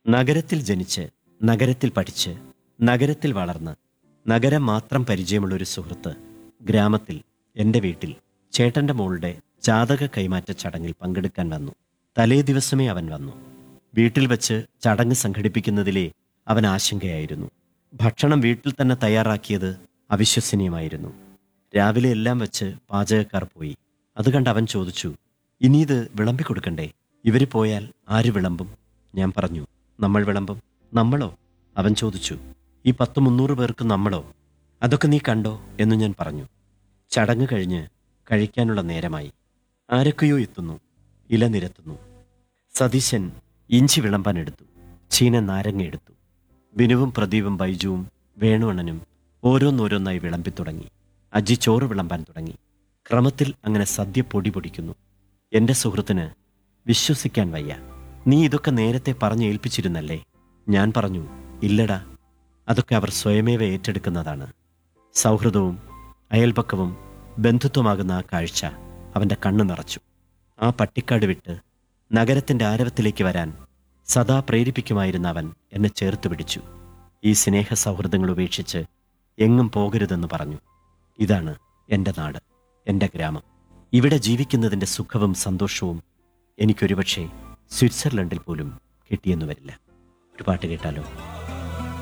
നഗരത്തിൽ ജനിച്ച് നഗരത്തിൽ പഠിച്ച് നഗരത്തിൽ വളർന്ന് നഗരം മാത്രം പരിചയമുള്ള ഒരു സുഹൃത്ത് ഗ്രാമത്തിൽ എൻ്റെ വീട്ടിൽ ചേട്ടൻ്റെ മോളുടെ ജാതക കൈമാറ്റ ചടങ്ങിൽ പങ്കെടുക്കാൻ വന്നു തലേ ദിവസമേ അവൻ വന്നു വീട്ടിൽ വച്ച് ചടങ്ങ് സംഘടിപ്പിക്കുന്നതിലേ അവൻ ആശങ്കയായിരുന്നു ഭക്ഷണം വീട്ടിൽ തന്നെ തയ്യാറാക്കിയത് അവിശ്വസനീയമായിരുന്നു രാവിലെ എല്ലാം വെച്ച് പാചകക്കാർ പോയി അത് കണ്ട് അവൻ ചോദിച്ചു ഇനി ഇത് വിളമ്പിക്കൊടുക്കണ്ടേ ഇവര് പോയാൽ ആര് വിളമ്പും ഞാൻ പറഞ്ഞു നമ്മൾ വിളമ്പും നമ്മളോ അവൻ ചോദിച്ചു ഈ പത്ത് മുന്നൂറ് പേർക്ക് നമ്മളോ അതൊക്കെ നീ കണ്ടോ എന്ന് ഞാൻ പറഞ്ഞു ചടങ്ങ് കഴിഞ്ഞ് കഴിക്കാനുള്ള നേരമായി ആരൊക്കെയോ എത്തുന്നു ഇല നിരത്തുന്നു സതീശൻ ഇഞ്ചി വിളമ്പാൻ എടുത്തു ചീന നാരങ്ങ എടുത്തു ബിനുവും പ്രദീപും ബൈജുവും വേണുവണ്ണനും ഓരോന്നോരോന്നായി വിളമ്പി തുടങ്ങി അജി ചോറ് വിളമ്പാൻ തുടങ്ങി ക്രമത്തിൽ അങ്ങനെ സദ്യ പൊടി പൊടിക്കുന്നു എന്റെ സുഹൃത്തിന് വിശ്വസിക്കാൻ വയ്യ നീ ഇതൊക്കെ നേരത്തെ പറഞ്ഞ് ഏൽപ്പിച്ചിരുന്നല്ലേ ഞാൻ പറഞ്ഞു ഇല്ലടാ അതൊക്കെ അവർ സ്വയമേവ ഏറ്റെടുക്കുന്നതാണ് സൗഹൃദവും അയൽപക്കവും ബന്ധുത്വമാകുന്ന ആ കാഴ്ച അവന്റെ കണ്ണു നിറച്ചു ആ പട്ടിക്കാട് വിട്ട് നഗരത്തിന്റെ ആരവത്തിലേക്ക് വരാൻ സദാ പ്രേരിപ്പിക്കുമായിരുന്ന അവൻ എന്നെ ചേർത്ത് പിടിച്ചു ഈ സ്നേഹ സൗഹൃദങ്ങൾ ഉപേക്ഷിച്ച് എങ്ങും പോകരുതെന്ന് പറഞ്ഞു ഇതാണ് എൻ്റെ നാട് എൻ്റെ ഗ്രാമം ഇവിടെ ജീവിക്കുന്നതിൻ്റെ സുഖവും സന്തോഷവും എനിക്കൊരുപക്ഷെ സ്വിറ്റ്സർലൻഡിൽ പോലും കിട്ടിയെന്നു വരില്ല ഒരു പാട്ട് കേട്ടാലോ